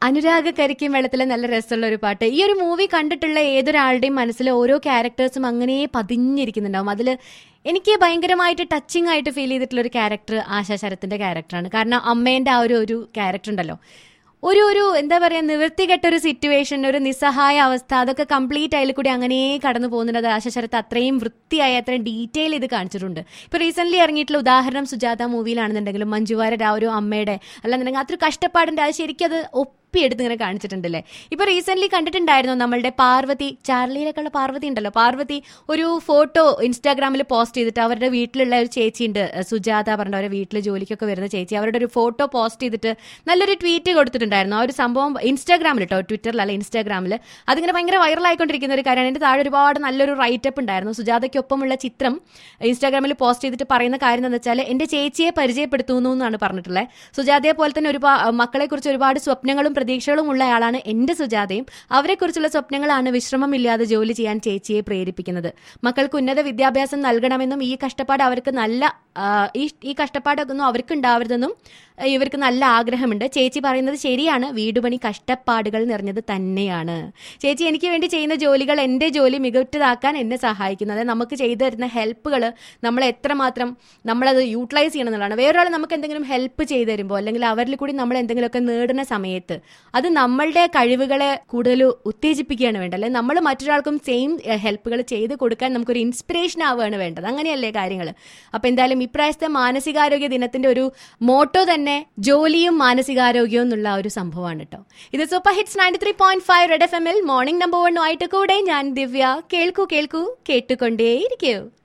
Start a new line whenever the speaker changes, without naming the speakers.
അനുരാഗ കരിക്കും വെള്ളത്തിലെ നല്ല രസമുള്ള ഒരു പാട്ട് ഈ ഒരു മൂവി കണ്ടിട്ടുള്ള ഏതൊരാളുടെയും മനസ്സിൽ ഓരോ ക്യാരക്ടേഴ്സും അങ്ങനെ പതിഞ്ഞിരിക്കുന്നുണ്ടാവും അതിൽ എനിക്ക് ഭയങ്കരമായിട്ട് ടച്ചിങ് ആയിട്ട് ഫീൽ ചെയ്തിട്ടുള്ള ഒരു ക്യാരക്ടർ ആശാ ശരത്തിന്റെ ക്യാരക്ടറാണ് കാരണം അമ്മേന്റെ ആ ഒരു ഒരു ക്യാരക്ടർ ഉണ്ടല്ലോ ഒരു ഒരു എന്താ പറയാ നിവൃത്തികെട്ട ഒരു സിറ്റുവേഷൻ ഒരു നിസ്സഹായ അവസ്ഥ അതൊക്കെ കംപ്ലീറ്റ് അതിൽ കൂടി അങ്ങനെ കടന്നു പോകുന്നുണ്ട് ആശാശരത്ത് അത്രയും വൃത്തിയായി അത്രയും ഡീറ്റെയിൽ ഇത് കാണിച്ചിട്ടുണ്ട് ഇപ്പൊ റീസെന്റ് ഇറങ്ങിയിട്ടുള്ള ഉദാഹരണം സുജാത മൂവിയിലാണെന്നുണ്ടെങ്കിലും മഞ്ജുവാരുടെ ആ ഒരു അമ്മയുടെ അല്ലാന്നുണ്ടെങ്കിൽ അതൊരു കഷ്ടപ്പാടിന്റെ അത് ശരിക്കും അത് ഒപ്പിയെടുത്ത് ഇങ്ങനെ കാണിച്ചിട്ടുണ്ടല്ലേ ഇപ്പൊ റീസെന്റ് കണ്ടിട്ടുണ്ടായിരുന്നു നമ്മളുടെ പാർവതി ചാർലിയിലൊക്കെയുള്ള പാർവതി ഉണ്ടല്ലോ പാർവതി ഒരു ഫോട്ടോ ഇൻസ്റ്റാഗ്രാമിൽ പോസ്റ്റ് ചെയ്തിട്ട് അവരുടെ വീട്ടിലുള്ള ഒരു ചേച്ചി ഉണ്ട് സുജാത പറഞ്ഞ അവരുടെ വീട്ടിൽ ജോലിക്കൊക്കെ വരുന്ന ചേച്ചി അവരുടെ ഒരു ഫോട്ടോ പോസ്റ്റ് ചെയ്തിട്ട് നല്ലൊരു ട്വീറ്റ് കൊടുത്തിട്ടുണ്ടായിരുന്നു ആ ഒരു സംഭവം ഇൻസ്റ്റാഗ്രാമിൽ കേട്ടോ ട്വിറ്ററിലല്ല ഇൻസ്റ്റാഗ്രാമിൽ അതിങ്ങനെ ഭയങ്കര വൈറലായിക്കൊണ്ടിരിക്കുന്ന ഒരു കാര്യമാണ് അതിന്റെ താഴെ ഒരുപാട് നല്ലൊരു റൈറ്റപ്പ് ഉണ്ടായിരുന്നു സുജാതയ്ക്കൊപ്പമുള്ള ചിത്രം ഇൻസ്റ്റാഗ്രാമിൽ പോസ്റ്റ് ചെയ്തിട്ട് പറയുന്ന കാര്യം എന്താണെന്ന് വെച്ചാൽ എന്റെ ചേച്ചിയെ പരിചയപ്പെടുത്തുന്നു എന്നാണ് പറഞ്ഞിട്ടുള്ളത് സുജാതയെ പോലെ തന്നെ ഒരുപാട് മക്കളെ കുറിച്ച് ഒരുപാട് സ്വപ്നങ്ങളും പ്രതീക്ഷകളും ഉള്ള ആളാണ് എന്റെ സുജാതയും അവരെക്കുറിച്ചുള്ള സ്വപ്നങ്ങളാണ് വിശ്രമമില്ലാതെ ജോലി ചെയ്യാൻ ചേച്ചിയെ പ്രേരിപ്പിക്കുന്നത് മക്കൾക്ക് ഉന്നത വിദ്യാഭ്യാസം നൽകണമെന്നും ഈ കഷ്ടപ്പാട് അവർക്ക് നല്ല ആ, ഈ ഈ കഷ്ടപ്പാടൊന്നും അവർക്ക് ഉണ്ടാവരുതെന്നും ആ, ഇവർക്ക് നല്ല ആഗ്രഹമുണ്ട് ചേച്ചി പറയുന്നത് ശരിയാണ് വീടുപണി കഷ്ടപ്പാടുകൾ നിറഞ്ഞത് തന്നെയാണ് ചേച്ചി എനിക്ക് വേണ്ടി ചെയ്യുന്ന ജോലികൾ എൻ്റെ ജോലി മികച്ചതാക്കാൻ എന്നെ സഹായിക്കുന്നത് നമുക്ക് ചെയ്തു തരുന്ന ഹെൽപ്പുകൾ നമ്മൾ എത്രമാത്രം നമ്മളത് യൂട്ടിലൈസ് ചെയ്യണം എന്നുള്ളതാണ് വേറൊരാൾ നമുക്ക് എന്തെങ്കിലും ഹെൽപ്പ് ചെയ്തു തരുമ്പോൾ അല്ലെങ്കിൽ അവരിൽ കൂടി നമ്മൾ എന്തെങ്കിലുമൊക്കെ നേടുന്ന സമയത്ത് അത് നമ്മളുടെ കഴിവുകളെ കൂടുതൽ ഉത്തേജിപ്പിക്കുകയാണ് വേണ്ടത് അല്ലെങ്കിൽ നമ്മൾ മറ്റൊരാൾക്കും സെയിം ഹെൽപ്പുകൾ ചെയ്ത് കൊടുക്കാൻ നമുക്കൊരു ഇൻസ്പിറേഷൻ ആവുകയാണ് വേണ്ടത് അങ്ങനെയല്ലേ കാര്യങ്ങൾ അപ്പൊ എന്തായാലും ഇപ്രാവശ്യത്തെ മാനസികാരോഗ്യ ദിനത്തിന്റെ ഒരു മോട്ടോ തന്നെ ജോലിയും മാനസികാരോഗ്യവും എന്നുള്ള ആ ഒരു സംഭവമാണ് കേട്ടോ ഇത് super hits ninety three point five red F എമ്മിൽ മോർണിംഗ് നമ്പർ വണ്ണുമായിട്ട് കൂടെ ഞാൻ ദിവ്യ കേൾക്കൂ കേൾക്കൂ കേട്ടുകൊണ്ടേയിരിക്കൂ